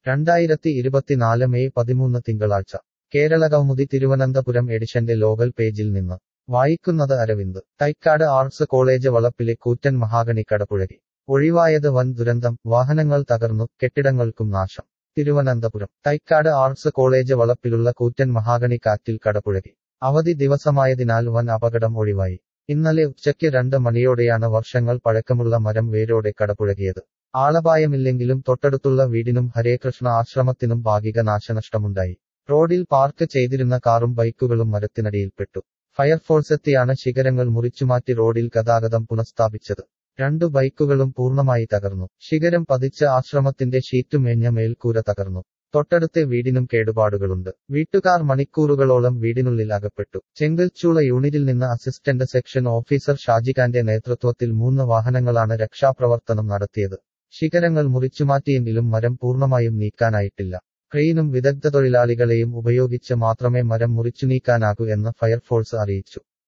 രണ്ടായിരത്തി ഇരുപത്തിനാല് മെയ് പതിമൂന്ന് തിങ്കളാഴ്ച കേരള കൗമുദി തിരുവനന്തപുരം എഡിഷന്റെ ലോകൽ പേജിൽ നിന്ന് വായിക്കുന്നത് അരവിന്ദ് തൈക്കാട് ആർട്സ് കോളേജ് വളപ്പിലെ കൂറ്റൻ മഹാഗണി കടപുഴകി ഒഴിവായത് വൻ ദുരന്തം വാഹനങ്ങൾ തകർന്നു കെട്ടിടങ്ങൾക്കും നാശം തിരുവനന്തപുരം തൈക്കാട് ആർട്സ് കോളേജ് വളപ്പിലുള്ള കൂറ്റൻ മഹാഗണി കാറ്റിൽ കടപുഴകി അവധി ദിവസമായതിനാൽ വൻ അപകടം ഒഴിവായി ഇന്നലെ ഉച്ചയ്ക്ക് രണ്ട് മണിയോടെയാണ് വർഷങ്ങൾ പഴക്കമുള്ള മരം വേരോടെ കടപുഴകിയത് ആളപായമില്ലെങ്കിലും തൊട്ടടുത്തുള്ള വീടിനും ഹരേകൃഷ്ണ ആശ്രമത്തിനും ഭാഗിക നാശനഷ്ടമുണ്ടായി റോഡിൽ പാർക്ക് ചെയ്തിരുന്ന കാറും ബൈക്കുകളും മരത്തിനടിയിൽപ്പെട്ടു ഫയർഫോഴ്സെത്തിയാണ് ശിഖരങ്ങൾ മുറിച്ചുമാറ്റി റോഡിൽ ഗതാഗതം പുനഃസ്ഥാപിച്ചത് രണ്ടു ബൈക്കുകളും പൂർണ്ണമായി തകർന്നു ശിഖരം പതിച്ച ആശ്രമത്തിന്റെ ഷീറ്റ് മേഞ്ഞ മേൽക്കൂര തകർന്നു തൊട്ടടുത്തെ വീടിനും കേടുപാടുകളുണ്ട് വീട്ടുകാർ മണിക്കൂറുകളോളം വീടിനുള്ളിൽ അകപ്പെട്ടു ചെങ്കൽച്ചൂള യൂണിറ്റിൽ നിന്ന് അസിസ്റ്റന്റ് സെക്ഷൻ ഓഫീസർ ഷാജിഖാന്റെ നേതൃത്വത്തിൽ മൂന്ന് വാഹനങ്ങളാണ് രക്ഷാപ്രവർത്തനം നടത്തിയത് ശിഖരങ്ങൾ മുറിച്ചുമാറ്റിയെങ്കിലും മരം പൂർണ്ണമായും നീക്കാനായിട്ടില്ല ക്രെയിനും വിദഗ്ധ തൊഴിലാളികളെയും ഉപയോഗിച്ച് മാത്രമേ മരം മുറിച്ചു നീക്കാനാകൂ എന്ന് ഫയർഫോഴ്സ് അറിയിച്ചു